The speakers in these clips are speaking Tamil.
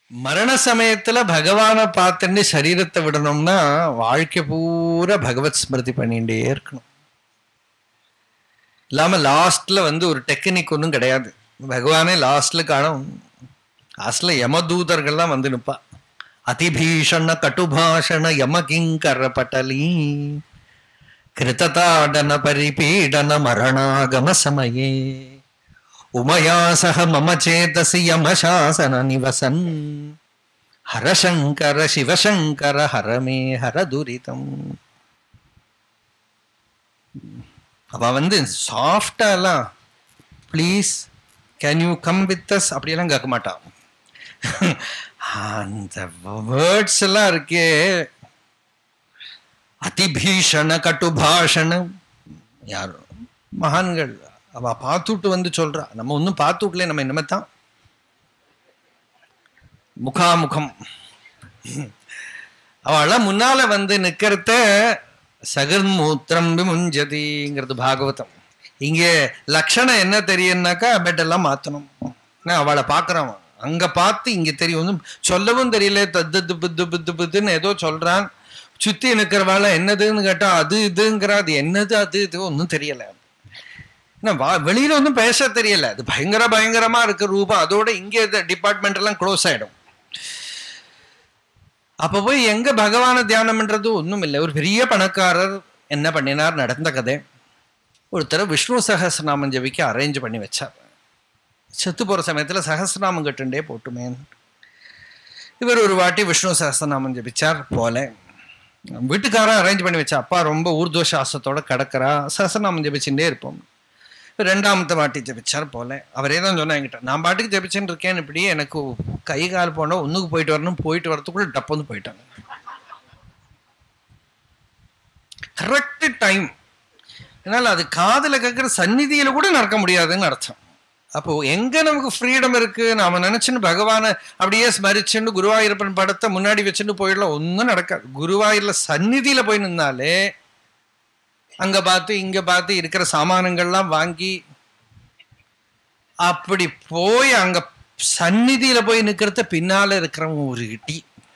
மரண சமயத்துல பகவானை பார்த்துட்டு சரீரத்தை விடணும்னா வாழ்க்கை பூரா பகவத் ஸ்மிருதி பண்ணிட்டே இருக்கணும் இல்லாம லாஸ்ட்ல வந்து ஒரு டெக்னிக் ஒன்றும் கிடையாது பகவானே லாஸ்ட்ல காணும் லாஸ்ட்ல யமதூதர்கள்லாம் வந்து நிப்பா அதிபீஷண கட்டுபாஷண யம கிங்கர பட்டலி கிருத்ததாடன பரிபீடன மரணாகம சமயே உமயா சக மம சேதசி யமசாசன நிவசன் ஹரசங்கர சிவசங்கர ஹரமே ஹர துரிதம் அவ வந்து சாஃப்டாலாம் please can you come with us அப்படியெல்லாம் கேட்க மாட்டான் அந்த வேர்ட்ஸ் எல்லாம் இருக்கே அதிபீஷண கட்டுபாஷணம் யார் மகான்கள் அவ பார்த்துட்டு வந்து சொல்றா நம்ம ஒன்றும் பார்த்துட்டல நம்ம என்னமே தான் முகாமுகம் அவளாம் முன்னால வந்து நிக்கிறத சகர்மூத்திரம் விமுஞ்சதிங்கிறது பாகவதம் இங்க லட்சணம் என்ன தெரியும்னாக்கா பெட் எல்லாம் மாத்தணும் நான் அவளை பார்க்கறான் அங்க பார்த்து இங்க தெரியும் ஒன்றும் சொல்லவும் தெரியல தத்து புத்து புத்து புத்துன்னு ஏதோ சொல்றான் சுத்தி நிற்கிறவாள் என்னதுன்னு கேட்டா அது இதுங்கிற அது என்னது அது இது ஒன்றும் தெரியல என்ன வா வெளியில ஒன்றும் பேச தெரியல அது பயங்கர பயங்கரமா இருக்கு ரூபம் அதோட இங்கே டிபார்ட்மெண்ட் எல்லாம் க்ளோஸ் ஆயிடும் அப்ப போய் எங்க பகவான தியானம்ன்றது ஒன்றும் இல்லை ஒரு பெரிய பணக்காரர் என்ன பண்ணினார் நடந்த கதை ஒருத்தர் விஷ்ணு சகசிரநாமம் ஜபிக்க அரேஞ்ச் பண்ணி வச்சார் செத்து போற சமயத்துல சகசிரநாமம் கட்டுண்டே போட்டுமே இவர் ஒரு வாட்டி விஷ்ணு சகசிரநாமம் ஜபிச்சார் போல வீட்டுக்காரன் அரேஞ்ச் பண்ணி வச்சா அப்பா ரொம்ப ஊர்துவ சாஸ்திரத்தோட கிடக்கிறா சகசிரநாமம் ஜபிச்சுட்டே இருப்போம் ரெண்டாமത്തെ வாட்டி ஜபிச்சார் போல அவரே தான் சொன்னா என்கிட்ட நான் பாட்டுக்கு ஜபிச்சுன்னு இருக்கேன் இப்படி எனக்கு கை கால் போனா ஒண்ணுக்கு போயிட்டு வரணும் போயிட்டு வரதுக்குள்ள டப்புன்னு போயிட்டாங்க கரெக்ட் டைம் அதனால அது காதுல கேட்கிற சந்நிதியில கூட நடக்க முடியாதுன்னு அர்த்தம் அப்போ எங்க நமக்கு ஃப்ரீடம் இருக்கு நாம நினைச்சுன்னு பகவானை அப்படியே ஸ்மரிச்சுன்னு குருவாயூரப்பன் படத்தை முன்னாடி வச்சுன்னு போயிடலாம் ஒன்றும் நடக்காது குருவாயூர்ல சந்நிதியில போய் நின்னாலே அங்க பார்த்து இங்க பார்த்து இருக்கிற சாமானங்கள்லாம் வாங்கி அப்படி போய் அங்க சந்நிதியில போய் நிக்கிறத பின்னால இருக்கிறவங்க ஒரு இட்டி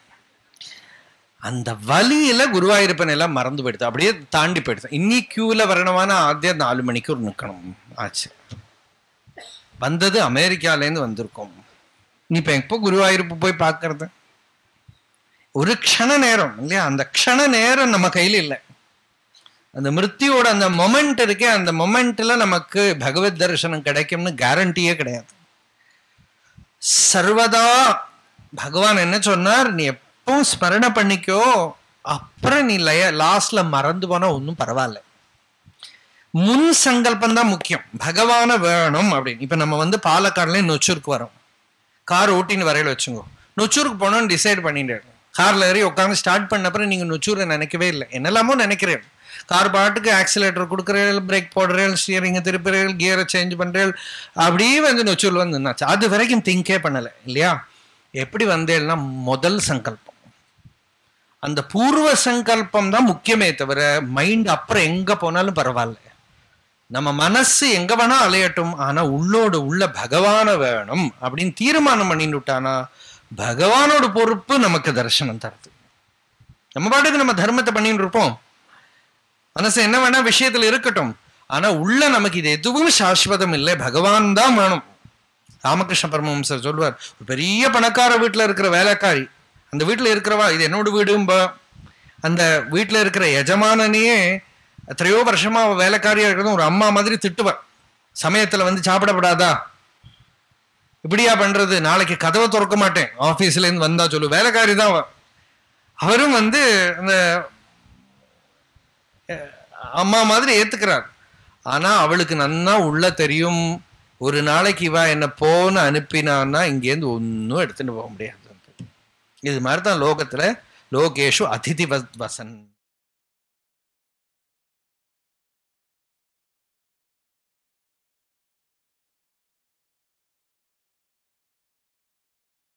அந்த வலியில குருவாயூரப்பன் எல்லாம் மறந்து போயிடுது அப்படியே தாண்டி போயிடுது இன்னி கியூல வரணுமான ஆத்திய நாலு மணிக்கு ஒரு நிக்கணும் ஆச்சு வந்தது அமெரிக்காலேருந்து வந்திருக்கோம் நீ இப்ப எப்போ குருவாயூரப்பு போய் பார்க்கறது ஒரு க்ஷண நேரம் இல்லையா அந்த க்ஷண நேரம் நம்ம கையில இல்லை அந்த மிருத்தியோட அந்த மொமெண்ட் இருக்கே அந்த மொமெண்ட்ல நமக்கு பகவத் தரிசனம் கிடைக்கும்னு கேரண்டியே கிடையாது சர்வதா பகவான் என்ன சொன்னார் நீ எப்பவும் ஸ்மரண பண்ணிக்கோ அப்புறம் நீ லய லாஸ்ட்ல மறந்து போனா ஒன்றும் பரவாயில்ல முன் சங்கல்பம் தான் முக்கியம் பகவான வேணும் அப்படின்னு இப்ப நம்ம வந்து பாலக்காடுல நொச்சூருக்கு வரோம் கார் ஓட்டின்னு வரையில வச்சுங்கோ நொச்சூருக்கு போனோம்னு டிசைட் பண்ணிட்டு கார்ல ஏறி உட்காந்து ஸ்டார்ட் பண்ண அப்புறம் நீங்க நொச்சூரை நினைக்கவே இல்லை என்னெல்லாமோ நினைக்கிறேன் கார் பாட்டுக்கு ஆக்சிலேட்டர் கொடுக்குறேன் பிரேக் போடுறேன் ஸ்டியரிங்கை திருப்புறேன் கியரை சேஞ்ச் பண்றேன் அப்படியே வந்து நொச்சூர் வந்து நின்னாச்சு அது வரைக்கும் திங்கே பண்ணலை இல்லையா எப்படி வந்தேன்னா முதல் சங்கல்பம் அந்த பூர்வ சங்கல்பம் தான் முக்கியமே தவிர மைண்ட் அப்புறம் எங்க போனாலும் பரவாயில்ல நம்ம மனசு எங்க வேணா அலையட்டும் ஆனா உள்ளோடு உள்ள பகவான வேணும் அப்படின்னு தீர்மானம் பண்ணிட்டு விட்டானா பகவானோட பொறுப்பு நமக்கு தரிசனம் தருது நம்ம பாட்டுக்கு நம்ம தர்மத்தை பண்ணிட்டு இருப்போம் மனசு என்ன வேணா விஷயத்துல இருக்கட்டும் ஆனா உள்ள நமக்கு இது எதுவும் சாஸ்வதம் இல்லை பகவான் தான் வேணும் ராமகிருஷ்ண பரமஹம்சர் சொல்வார் ஒரு பெரிய பணக்கார வீட்டுல இருக்கிற வேலைக்காரி அந்த வீட்டுல இருக்கிறவா இது என்னோட வீடும்பா அந்த வீட்டுல இருக்கிற எஜமானனையே எத்தனையோ வருஷமா அவ வேலைக்காரியா இருக்கிறதும் ஒரு அம்மா மாதிரி திட்டுவார் சமயத்துல வந்து சாப்பிடப்படாதா இப்படியா பண்றது நாளைக்கு கதவை திறக்க மாட்டேன் ஆபீஸ்ல இருந்து வந்தா சொல்லு வேலைக்காரி தான் அவ அவரும் வந்து அந்த அம்மா மாதிரி ஏத்துக்கிறார் ஆனா அவளுக்கு நன்னா உள்ள தெரியும் ஒரு நாளைக்கு இவ என்ன போன்னு அனுப்பினான்னா இங்கேருந்து ஒன்றும் எடுத்துட்டு போக முடியாது இது மாதிரி தான் லோகத்துல லோகேஷு அதிதி வசன்